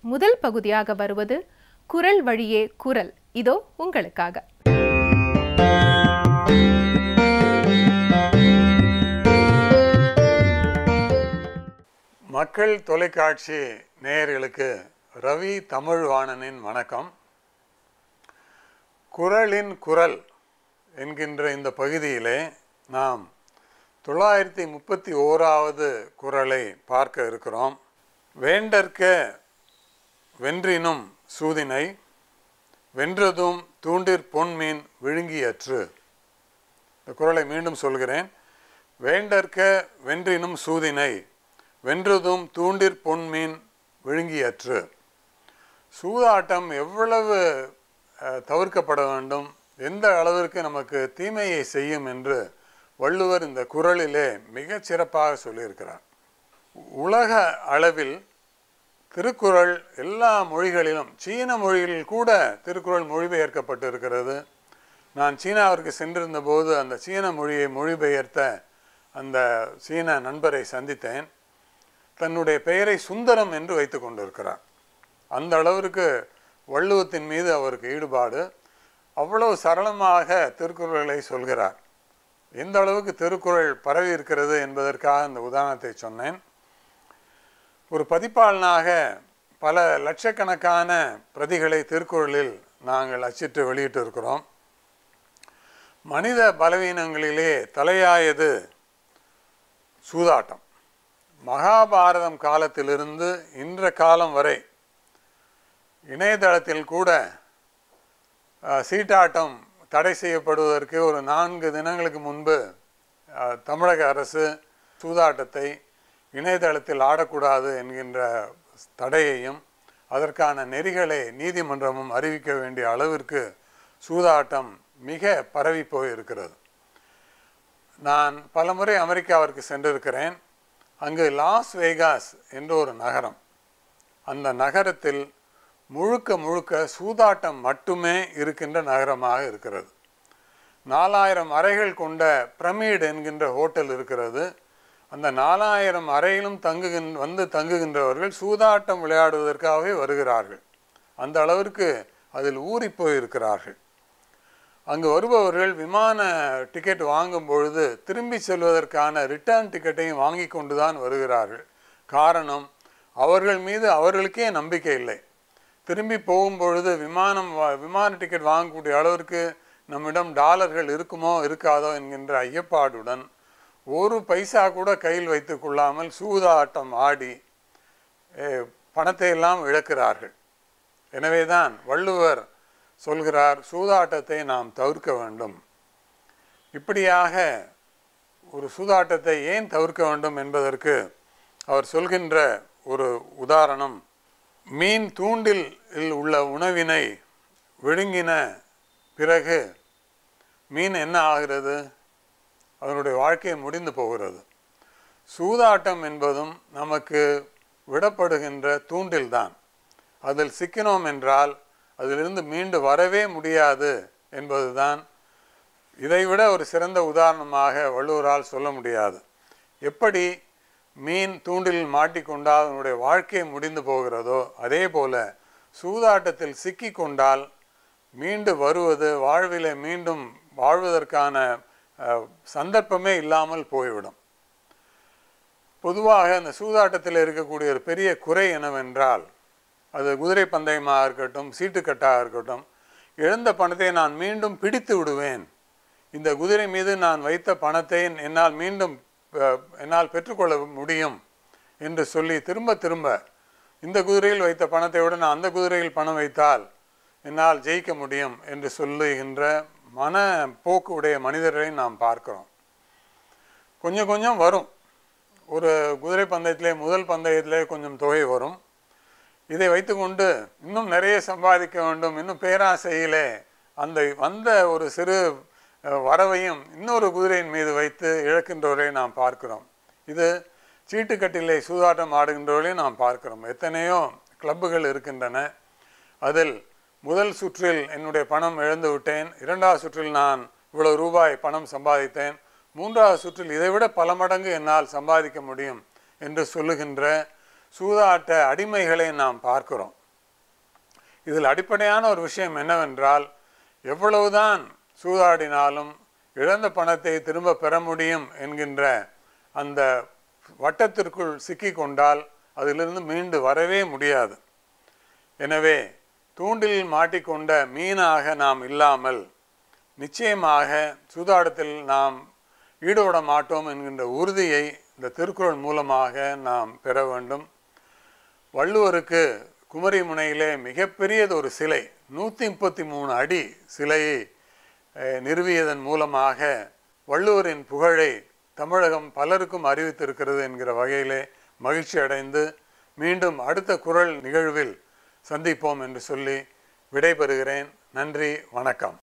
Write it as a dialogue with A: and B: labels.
A: முதல் பகுதியாக வருவது குரல் வழியே குரல் இதோ உங்களுக்காக
B: மக்கள் தொலைக்காட்சி நேயர்களுக்கு ரவி தமிழ்வாணனின் வணக்கம் குரலின் குரல் என்கின்ற இந்த பகுதியிலே நாம் தொள்ளாயிரத்தி முப்பத்தி ஓராவது குரலை பார்க்க இருக்கிறோம் வேண்டற்க வென்றினும் சூதினை வென்றதும் தூண்டிற் பொன்மீன் விழுங்கியற்று இந்த குரலை மீண்டும் சொல்கிறேன் வேண்டற்க வென்றினும் சூதினை வென்றதும் தூண்டிற் பொன்மீன் விழுங்கியற்று சூதாட்டம் எவ்வளவு அஹ், தவிர்க்கப்பட வேண்டும் எந்த அளவிற்கு நமக்கு தீமையை செய்யும் என்று வள்ளுவர் இந்த குறளிலே மிகச் சிறப்பாக சொல்லியிருக்கிறார் உலக அளவில் திருக்குறள் எல்லா மொழிகளிலும் சீன மொழிகளில் கூட திருக்குறள் மொழிபெயர்க்கப்பட்டிருக்கிறது நான் சீனாவிற்கு சென்றிருந்த போது அந்த சீன மொழியை மொழிபெயர்த்த அந்த சீன நண்பரை சந்தித்தேன் தன்னுடைய பெயரை சுந்தரம் என்று வைத்து கொண்டிருக்கிறார் அந்த அளவிற்கு வள்ளுவத்தின் மீது அவருக்கு ஈடுபாடு அவ்வளவு சரளமாக திருக்குறளை சொல்கிறார் எந்த அளவுக்கு திருக்குறள் பரவி இருக்கிறது என்பதற்காக இந்த உதாரணத்தை சொன்னேன் ஒரு பதிப்பாளனாக பல லட்சக்கணக்கான பிரதிகளை திருக்குறளில் நாங்கள் அச்சிட்டு வெளியிட்டு இருக்கிறோம் மனித பலவீனங்களிலே தலையாயது சூதாட்டம் மகாபாரதம் காலத்திலிருந்து இன்ற காலம் வரை இணையதளத்தில் கூட அஹ், சீட்டாட்டம் தடை செய்யப்படுவதற்கு ஒரு நான்கு தினங்களுக்கு முன்பு அஹ், தமிழக அரசு சூதாட்டத்தை இணையதளத்தில் ஆடக்கூடாது என்கின்ற தடையையும் அதற்கான நெறிகளை நீதிமன்றமும் அறிவிக்க வேண்டிய அளவிற்கு சூதாட்டம் மிக பரவி போயிருக்கிறது நான் பலமுறை அமெரிக்காவிற்கு சென்றிருக்கிறேன் அங்கு லாஸ் வேகாஸ் என்ற ஒரு நகரம் அந்த நகரத்தில் முழுக்க முழுக்க சூதாட்டம் மட்டுமே இருக்கின்ற நகரமாக இருக்கிறது நாலாயிரம் அறைகள் கொண்ட பிரமிட் என்கின்ற ஹோட்டல் இருக்கிறது அந்த நாலாயிரம் அறையிலும் தங்குகின் வந்து தங்குகின்றவர்கள் சூதாட்டம் விளையாடுவதற்காகவே வருகிறார்கள் அந்த அளவிற்கு அதில் ஊறி போயிருக்கிறார்கள் அங்கு வருபவர்கள் விமான டிக்கெட் வாங்கும் பொழுது திரும்பி செல்வதற்கான ரிட்டர்ன் டிக்கெட்டையும் வாங்கி கொண்டு தான் வருகிறார்கள் காரணம் அவர்கள் மீது அவர்களுக்கே நம்பிக்கை இல்லை திரும்பி போகும் பொழுது விமானம் வா- விமான டிக்கெட் வாங்கக்கூடிய அளவிற்கு நம்மிடம் டாலர்கள் இருக்குமோ இருக்காதோ என்கின்ற ஐயப்பாடுடன் ஒரு பைசா கூட கையில் வைத்துக் கொள்ளாமல் சூதாட்டம் ஆடி eh, பணத்தை எல்லாம் இழக்கிறார்கள் எனவேதான் வள்ளுவர் சொல்கிறார் சூதாட்டத்தை நாம் தவிர்க்க வேண்டும் இப்படியாக ஒரு சூதாட்டத்தை ஏன் தவிர்க்க வேண்டும் என்பதற்கு அவர் சொல்கின்ற ஒரு உதாரணம் மீன் தூண்டில் உள்ள உணவினை விழுங்கின பிறகு மீன் என்ன ஆகிறது அதனுடைய வாழ்க்கை முடிந்து போகிறது சூதாட்டம் என்பதும் நமக்கு விடப்படுகின்ற தூண்டில்தான் அதில் சிக்கினோம் என்றால் அதிலிருந்து மீண்டு வரவே முடியாது என்பதுதான் இதைவிட ஒரு சிறந்த உதாரணமாக வள்ளுவரால் சொல்ல முடியாது எப்படி மீன் தூண்டிலில் மாட்டிக்கொண்டால் அதனுடைய வாழ்க்கை முடிந்து போகிறதோ அதே போல சூதாட்டத்தில் சிக்கி கொண்டால் மீண்டு வருவது வாழ்விலே மீண்டும் வாழ்வதற்கான அஹ், சந்தர்ப்பமே இல்லாமல் போய்விடும் பொதுவாக இந்த சூதாட்டத்தில் இருக்கக்கூடிய ஒரு பெரிய குறை என்னவென்றால் அது குதிரை பந்தயமாக இருக்கட்டும் சீட்டுக்கட்டாக இருக்கட்டும் இழந்த பணத்தை நான் மீண்டும் பிடித்து விடுவேன் இந்த குதிரை மீது நான் வைத்த பணத்தை என்னால் மீண்டும் அஹ், என்னால் பெற்றுக்கொள்ள முடியும் என்று சொல்லி திரும்ப திரும்ப இந்த குதிரையில் வைத்த பணத்தை விட நான் அந்த குதிரையில் பணம் வைத்தால் என்னால் ஜெயிக்க முடியும் என்று சொல்லுகின்ற மன போக்கு உடைய மனிதர்களை நாம் பார்க்கிறோம் கொஞ்சம் கொஞ்சம் வரும் ஒரு குதிரை பந்தயத்திலே முதல் பந்தயத்திலே கொஞ்சம் தொகை வரும் இதை வைத்துக்கொண்டு இன்னும் நிறைய சம்பாதிக்க வேண்டும் இன்னும் பேராசையிலே அந்த வந்த ஒரு சிறு அஹ், வரவையும் இன்னொரு குதிரையின் மீது வைத்து இழக்கின்றவரை நாம் பார்க்கிறோம் இது சீட்டுக்கட்டிலே சூதாட்டம் ஆடுகின்றவர்களையும் நாம் பார்க்கிறோம் எத்தனையோ கிளப்புகள் இருக்கின்றன அதில் முதல் சுற்றில் என்னுடைய பணம் இழந்து விட்டேன் இரண்டாவது சுற்றில் நான் இவ்வளவு ரூபாய் பணம் சம்பாதித்தேன் மூன்றாவது சுற்றில் இதைவிட பல மடங்கு என்னால் சம்பாதிக்க முடியும் என்று சொல்லுகின்ற சூதாட்ட அடிமைகளை நாம் பார்க்கிறோம் இதில் அடிப்படையான ஒரு விஷயம் என்னவென்றால் எவ்வளவுதான் சூதாடினாலும் இழந்த பணத்தை திரும்ப பெற முடியும் என்கின்ற அந்த வட்டத்திற்குள் சிக்கிக்கொண்டால் அதிலிருந்து மீண்டு வரவே முடியாது எனவே தூண்டிலில் மாட்டிக்கொண்ட மீனாக நாம் இல்லாமல் நிச்சயமாக சூதாட்டத்தில் நாம் ஈடுபட மாட்டோம் என்கின்ற உறுதியை இந்த திருக்குறள் மூலமாக நாம் பெற வேண்டும் வள்ளுவருக்கு குமரி முனையிலே மிகப்பெரியது ஒரு சிலை நூற்றி முப்பத்தி மூணு அடி சிலையை அஹ், நிறுவியதன் மூலமாக வள்ளுவரின் புகழை தமிழகம் பலருக்கும் அறிவித்திருக்கிறது என்கிற வகையிலே மகிழ்ச்சி அடைந்து மீண்டும் அடுத்த குரல் நிகழ்வில் சந்திப்போம் என்று சொல்லி விடைபெறுகிறேன் நன்றி வணக்கம்